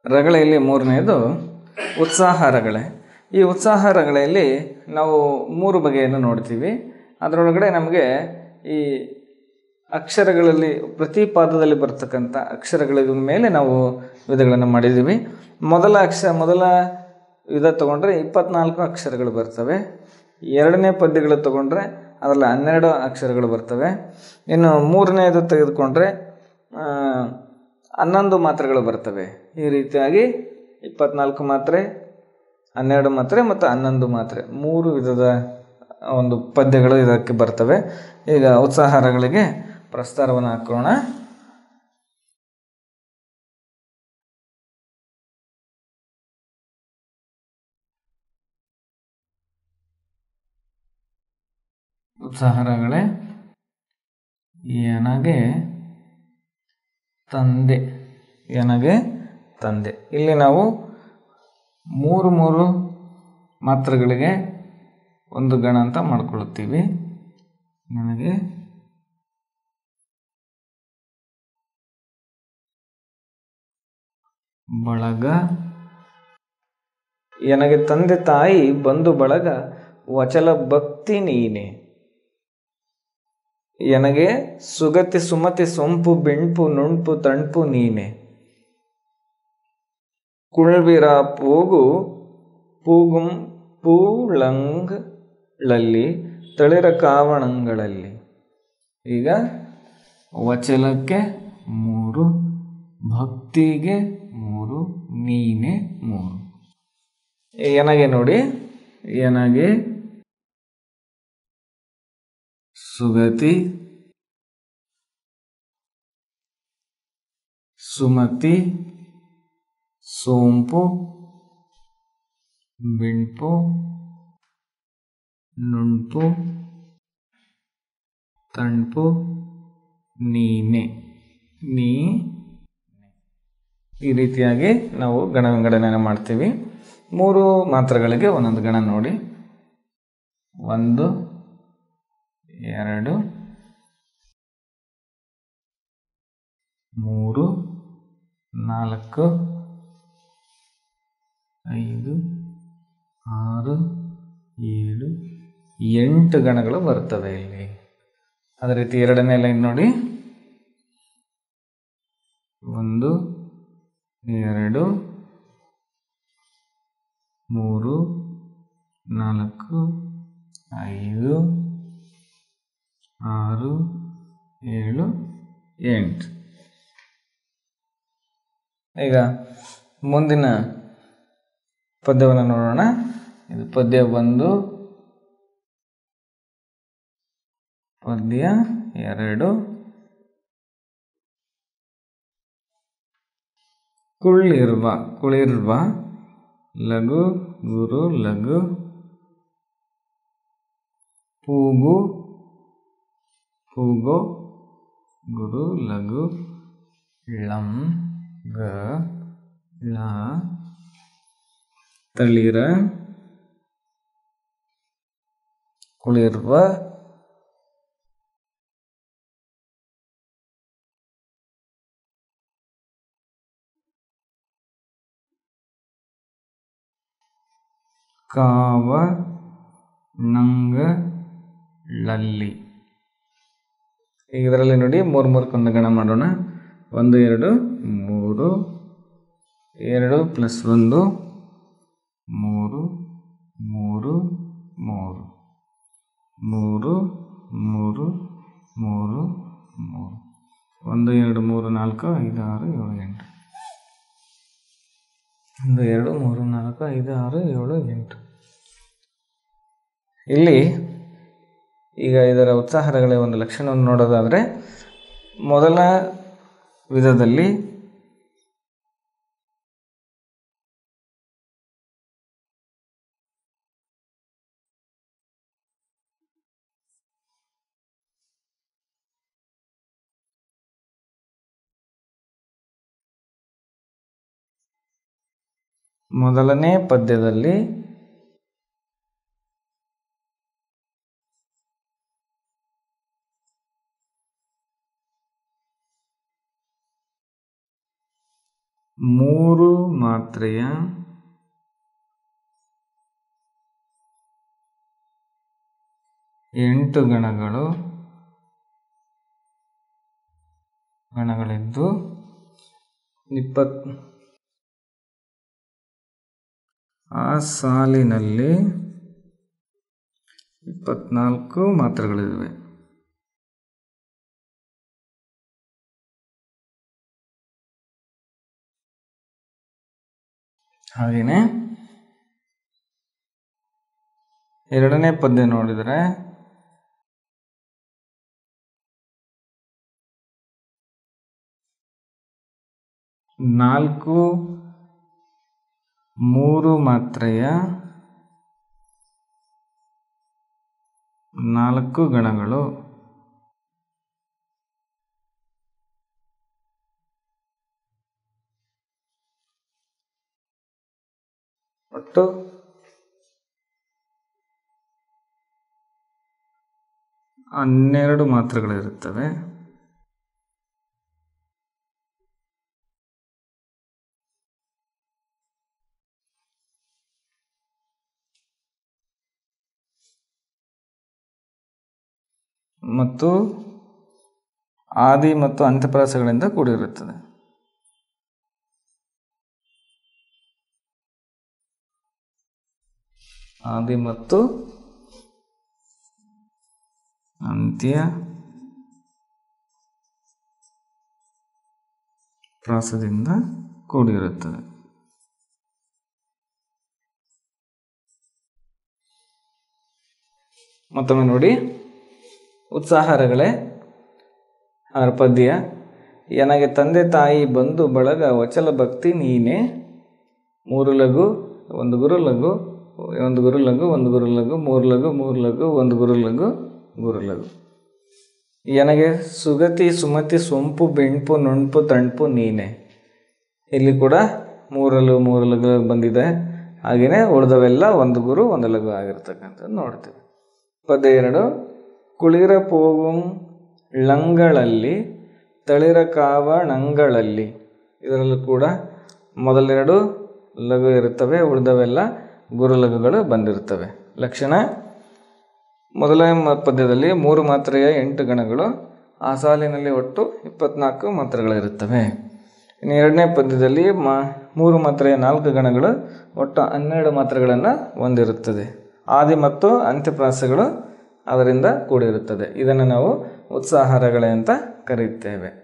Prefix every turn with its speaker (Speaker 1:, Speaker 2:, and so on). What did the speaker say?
Speaker 1: ರಗಳೆಯಲ್ಲಿ ಮೂರನೆಯದು ಉತ್ಸಾಹ ರಗಳೆ ಈ ಉತ್ಸಾಹ ರಗಳೆಯಲ್ಲಿ ನಾವು ಮೂರು ಬಗೆಯನ್ನು ನೋಡ್ತೀವಿ ಅದರೊಳಗಡೆ ನಮಗೆ ಈ ಅಕ್ಷರಗಳಲ್ಲಿ ಪ್ರತಿ ಪಾದದಲ್ಲಿ ಬರ್ತಕ್ಕಂಥ ಅಕ್ಷರಗಳ ಮೇಲೆ ನಾವು ವಿಧಗಳನ್ನು ಮಾಡಿದ್ದೀವಿ ಮೊದಲ ಅಕ್ಷರ ಮೊದಲ ವಿಧ ತಗೊಂಡ್ರೆ ಇಪ್ಪತ್ನಾಲ್ಕು ಅಕ್ಷರಗಳು ಬರ್ತವೆ ಎರಡನೇ ಪದ್ಯಗಳು ತಗೊಂಡ್ರೆ ಅದರಲ್ಲಿ ಹನ್ನೆರಡು ಅಕ್ಷರಗಳು ಬರ್ತವೆ ಇನ್ನು ಮೂರನೇದು ತೆಗೆದುಕೊಂಡ್ರೆ ಆ, ಹನ್ನೊಂದು ಮಾತ್ರೆಗಳು ಬರ್ತವೆ ಈ ರೀತಿಯಾಗಿ ಇಪ್ಪತ್ನಾಲ್ಕು ಮಾತ್ರೆ ಹನ್ನೆರಡು ಮಾತ್ರೆ ಮತ್ತು ಹನ್ನೊಂದು ಮಾತ್ರೆ ಮೂರು ವಿಧದ ಒಂದು ಪದ್ಯಗಳು ಇದಕ್ಕೆ ಬರ್ತವೆ ಈಗ ಉತ್ಸಾಹಾರಗಳಿಗೆ ಪ್ರಸ್ತಾರವನ್ನು ಹಾಕೋಣ ಉತ್ಸಾಹರಗಳೇ ನನಗೆ ತಂದೆ ನನಗೆ ತಂದೆ ಇಲ್ಲಿ ನಾವು ಮೂರು ಮೂರು ಮಾತ್ರೆಗಳಿಗೆ ಒಂದು ಗಣ ಅಂತ ಮಾಡ್ಕೊಳ್ಳುತ್ತೀವಿ ನನಗೆ ಬಳಗ ನನಗೆ ತಂದೆ ತಾಯಿ ಬಂಧು ಬಳಗ ವಚಲ ಭಕ್ತಿ ನೀನೆ ನನಗೆ ಸುಗತಿ ಸುಮತಿ ಸೊಂಪು ಬೆಣ್ಪು ನುಣ್ಪು ತಣ್ಪು ನೀನೆ ಕುಳ್ವಿರ ಪೂಗು ಪೂಗುಂ ಪೂಳಂಗಳಲ್ಲಿ ತಳಿರ ಕಾವಣಗಳಲ್ಲಿ ಈಗ ವಚಲಕ್ಕೆ ಮೂರು ಭಕ್ತಿಗೆ ಮೂರು ನೀನೆ ಮೂರು ನನಗೆ ನೋಡಿ ನನಗೆ ಸುಗತಿ ಸುಮತಿ ಸೋಂಪು ಬಿಣ್ಪು ನುಣ್ಪು ತಣ್ಪು ನೀನೆ ನೀ ಈ ರೀತಿಯಾಗಿ ನಾವು ಗಣ ವಿಂಗಡಣೆಯನ್ನು ಮಾಡ್ತೀವಿ ಮೂರು ಮಾತ್ರೆಗಳಿಗೆ ಒಂದೊಂದು ಗಣ ನೋಡಿ ಒಂದು ಎರಡು ಮೂರು ನಾಲ್ಕು ಐದು ಆರು ಏಳು ಎಂಟು ಗಣಗಳು ಬರ್ತವೆ ಇಲ್ಲಿ ಅದೇ ರೀತಿ ಎರಡನೇ ಲೈನ್ ನೋಡಿ ಒಂದು ಎರಡು ಮೂರು ನಾಲ್ಕು ಐದು ಆರು ಏಳು ಎಂಟು ಈಗ ಮುಂದಿನ ಪದ್ಯವನ್ನು ನೋಡೋಣ ಇದು ಪದ್ಯ ಒಂದು ಪದ್ಯ ಎರಡು ಕುಳ್ಳಿರ್ವ ಕುಳಿರ್ವ ಲಘು ಗುರು ಲಘು ಪೂಗು ಪೂಗೋ ಗುರು ಲಘು ಳಂ ಗ ಳ ತಳಿರ ಕುಳಿರ್ವ ಕಾವ ನಂಗ ಲಲ್ಲಿ ಈಗ ಇದರಲ್ಲಿ ನೋಡಿ ಮೂರು ಮೂರಕ್ಕೊಂದು ಗಣ ಮಾಡೋಣ ಒಂದು ಎರಡು ಮೂರು ಎರಡು ಪ್ಲಸ್ ಒಂದು ಮೂರು ಮೂರು ಮೂರು ಮೂರು ಮೂರು ಮೂರು ಮೂರು ಒಂದು ಎರಡು ಮೂರು ನಾಲ್ಕು ಐದು ಆರು ಏಳು ಎಂಟು ಒಂದು ಎರಡು ಮೂರು ನಾಲ್ಕು ಐದು ಆರು ಏಳು ಎಂಟು ಇಲ್ಲಿ ಈಗ ಇದರ ಉತ್ಸಾಹಗಳ ಒಂದು ಲಕ್ಷಣವನ್ನು ನೋಡೋದಾದರೆ ಮೊದಲ ವಿಧದಲ್ಲಿ ಮೊದಲನೇ ಪದ್ಯದಲ್ಲಿ ಮೂರು ಮಾತ್ರೆಯ ಎಂಟು ಗಣಗಳು ಗಣಗಳಿದ್ದು ಇಪ್ಪತ್ ಆ ಸಾಲಿನಲ್ಲಿ ಇಪ್ಪತ್ನಾಲ್ಕು ಮಾತ್ರೆಗಳಿವೆ ಹಾಗೆಯೇ ಎರಡನೇ ಪದ್ಯ ನೋಡಿದರೆ ನಾಲ್ಕು ಮೂರು ಮಾತ್ರೆಯ ನಾಲ್ಕು ಗಣಗಳು ಒಟ್ಟು ಹನ್ನೆರಡು ಮಾತ್ರೆಗಳಿರುತ್ತವೆ ಮತ್ತು ಆದಿ ಮತ್ತು ಅಂತ್ಯಪ್ರಾಸಗಳಿಂದ ಕೂಡಿರುತ್ತದೆ ಆದಿ ಮತ್ತು ಅಂತ್ಯ ಪ್ರಾಸದಿಂದ ಕೂಡಿರುತ್ತದೆ ಮತ್ತೊಮ್ಮೆ ನೋಡಿ ಉತ್ಸಾಹರಗಳೇ ಅವರ ಪದ್ಯ ನನಗೆ ತಂದೆ ತಾಯಿ ಬಂಧು ಬಳಗ ವಚಲ ಭಕ್ತಿ ನೀನೆ ಮೂರು ಲಘು ಒಂದು ಗುರು ಲಘು ಒಂದು ಗುರು ಲಘು ಒಂದು ಗುರು ಲಘು ಮೂರು ಲಘು ಮೂರು ಲಘು ಒಂದು ಗುರು ಲಘು ಗುರು ಲಘು ನನಗೆ ಸುಗತಿ ಸುಮತಿ ಸೊಂಪು ಬೆಣ್ಪು ನುಣ್ಪು ತಣ್ಪು ನೀನೆ ಇಲ್ಲಿ ಕೂಡ ಮೂರಲು ಮೂರು ಲಘು ಬಂದಿದೆ ಹಾಗೆಯೇ ಉಳಿದವೆಲ್ಲ ಒಂದು ಗುರು ಒಂದು ಲಘು ಆಗಿರ್ತಕ್ಕಂಥದ್ದು ನೋಡ್ತೀವಿ ಪದ್ಯ ಎರಡು ಕುಳಿರ ಪೋಗುಂ ಲಂಗಳಲ್ಲಿ ತಳಿರ ಕಾವಣಂಗಳಲ್ಲಿ ಇದರಲ್ಲೂ ಕೂಡ ಮೊದಲೆರಡು ಲಘು ಇರುತ್ತವೆ ಉಳಿದವೆಲ್ಲ ಗುರು ಲಘುಗಳು ಬಂದಿರ್ತವೆ ಲಕ್ಷಣ ಮೊದಲನೇ ಮ- ಪದ್ಯದಲ್ಲಿ ಮೂರು ಮಾತ್ರೆಯ ಎಂಟು ಗಣಗಳು ಆ ಸಾಲಿನಲ್ಲಿ ಒಟ್ಟು ಇಪ್ಪತ್ನಾಲ್ಕು ಮಾತ್ರೆಗಳಿರುತ್ತವೆ ಇನ್ನು ಎರಡನೇ ಪದ್ಯದಲ್ಲಿ ಮಾ ಮೂರು ಮಾತ್ರೆಯ ನಾಲ್ಕು ಗಣಗಳು ಒಟ್ಟು ಹನ್ನೆರಡು ಮಾತ್ರೆಗಳನ್ನು ಹೊಂದಿರುತ್ತದೆ ಆದಿ ಮತ್ತು ಅಂತ್ಯಪ್ರಾಸಗಳು ಅದರಿಂದ ಕೂಡಿರುತ್ತದೆ ಇದನ್ನು ನಾವು ಉತ್ಸಾಹಾರಗಳೇ ಅಂತ ಕರೆಯುತ್ತೇವೆ